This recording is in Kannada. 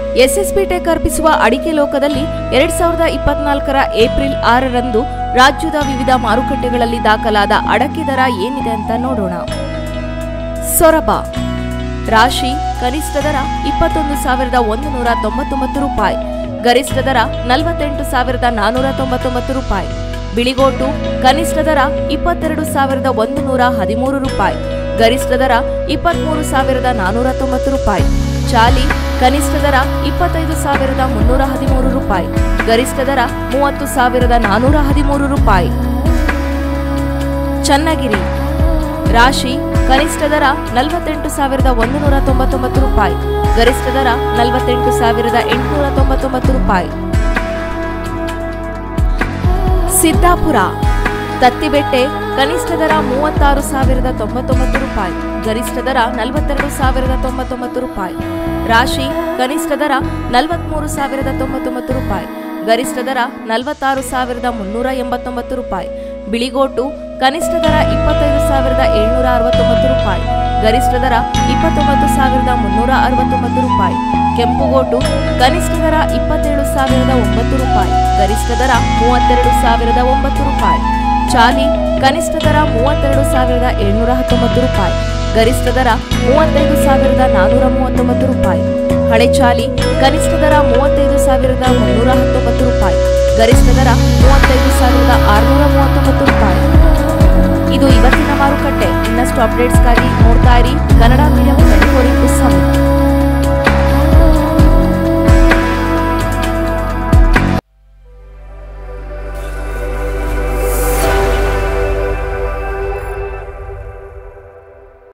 ಎಸ್ಎಸ್ಪಿ ಟೆಕ್ ಅರ್ಪಿಸುವ ಅಡಿಕೆ ಲೋಕದಲ್ಲಿ ಎರಡ್ ಸಾವಿರದ ಇಪ್ಪತ್ನಾಲ್ಕರ ಏಪ್ರಿಲ್ ಆರರಂದು ರಾಜ್ಯದ ವಿವಿಧ ಮಾರುಕಟ್ಟೆಗಳಲ್ಲಿ ದಾಖಲಾದ ಅಡಕೆ ದರ ಏನಿದೆ ಅಂತ ನೋಡೋಣ ಸೊರಬ ರಾಶಿ ಕನಿಷ್ಠ ದರ ಇಪ್ಪತ್ತೊಂದು ಸಾವಿರದ ಒಂದು ನೂರ ತೊಂಬತ್ತೊಂಬತ್ತು ರೂಪಾಯಿ ಗರಿಷ್ಠ ದರ ನಲವತ್ತೆಂಟು ಸಾವಿರದ ನಾನೂರ ತೊಂಬತ್ತೊಂಬತ್ತು ರೂಪಾಯಿ ಬಿಳಿಗೋಟು ಕನಿಷ್ಠ ದರ ಇಪ್ಪತ್ತೆರಡು ಸಾವಿರದ ಒಂದು ನೂರ ಹದಿಮೂರು ರೂಪಾಯಿ ಗರಿಷ್ಠ ದರ ಇಪ್ಪತ್ಮೂರು ಸಾವಿರದ ನಾನೂರ ತೊಂಬತ್ತು ರೂಪಾಯಿ ಚಾಲಿ ಕನಿಷ್ಠ ದರ ಇಪ್ಪತ್ತೈದು ಸಾವಿರದ ಮುನ್ನೂರ ಹದಿಮೂರು ರೂಪಾಯಿ ಗರಿಷ್ಠ ದರ ಮೂವತ್ತು ಸಾವಿರದ ನಾನೂರ ಹದಿಮೂರು ರೂಪಾಯಿ ಚನ್ನಗಿರಿ ರಾಶಿ ಕನಿಷ್ಠ ದರ ನಲವತ್ತೆಂಟು ಸಾವಿರದ ಒಂದು ನೂರ ತೊಂಬತ್ತೊಂಬತ್ತು ರೂಪಾಯಿ ಗರಿಷ್ಠ ದರ ನಲವತ್ತೆಂಟು ಸಾವಿರದ ಎಂಟುನೂರ ತೊಂಬತ್ತೊಂಬತ್ತು ರೂಪಾಯಿ ಸಿದ್ದಾಪುರ ತತ್ತಿಬೆಟ್ಟೆ ಕನಿಷ್ಠ ದರ ಮೂವತ್ತಾರು ಸಾವಿರದ ತೊಂಬತ್ತೊಂಬತ್ತು ರೂಪಾಯಿ ಗರಿಷ್ಠ ದರ ನಲವತ್ತೆರಡು ಸಾವಿರದ ತೊಂಬತ್ತೊಂಬತ್ತು ರೂಪಾಯಿ ರಾಶಿ ಕನಿಷ್ಠ ದರ ನಲವತ್ಮೂರು ಸಾವಿರದ ತೊಂಬತ್ತೊಂಬತ್ತು ರೂಪಾಯಿ ಗರಿಷ್ಠ ದರ ನಲವತ್ತಾರು ಸಾವಿರದ ಮುನ್ನೂರ ಎಂಬತ್ತೊಂಬತ್ತು ರೂಪಾಯಿ ಬಿಳಿಗೋಟು ಕನಿಷ್ಠ ದರ ಇಪ್ಪತ್ತೈದು ಸಾವಿರದ ಏಳ್ನೂರ ಅರವತ್ತೊಂಬತ್ತು ರೂಪಾಯಿ ಗರಿಷ್ಠ ದರ ಇಪ್ಪತ್ತೊಂಬತ್ತು ಸಾವಿರದ ಮುನ್ನೂರ ಅರವತ್ತೊಂಬತ್ತು ರೂಪಾಯಿ ಕೆಂಪುಗೋಟು ಕನಿಷ್ಠ ದರ ಇಪ್ಪತ್ತೇಳು ಸಾವಿರದ ಒಂಬತ್ತು ರೂಪಾಯಿ ಗರಿಷ್ಠ ದರ ಮೂವತ್ತೆರಡು ಸಾವಿರದ ಒಂಬತ್ತು ರೂಪಾಯಿ ಚಾಲಿ ಕನಿಷ್ಠ ದರ ಮೂವತ್ತೆರಡು ಸಾವಿರದ ಏಳ್ನೂರ ಹತ್ತೊಂಬತ್ತು ರೂಪಾಯಿ ಗರಿಷ್ಠ ದರ ಮೂವತ್ತೈದು ಸಾವಿರದ ನಾನೂರ ಮೂವತ್ತೊಂಬತ್ತು ರೂಪಾಯಿ ಹಳೆ ಚಾಲಿ ಕನಿಷ್ಠ ದರ ಮೂವತ್ತೈದು ಸಾವಿರದ ಮುನ್ನೂರ ಹತ್ತೊಂಬತ್ತು ರೂಪಾಯಿ ಗರಿಷ್ಠ ದರ ಮೂವತ್ತೈದು ಸಾವಿರದ ಆರುನೂರ ಮೂವತ್ತೊಂಬತ್ತು ರೂಪಾಯಿ ಇದು ಇವತ್ತಿನ ಮಾರುಕಟ್ಟೆ ಇನ್ನಷ್ಟು ಅಪ್ಡೇಟ್ಸ್ಗಾಗಿ ನೋಡ್ತಾ ಇರಿ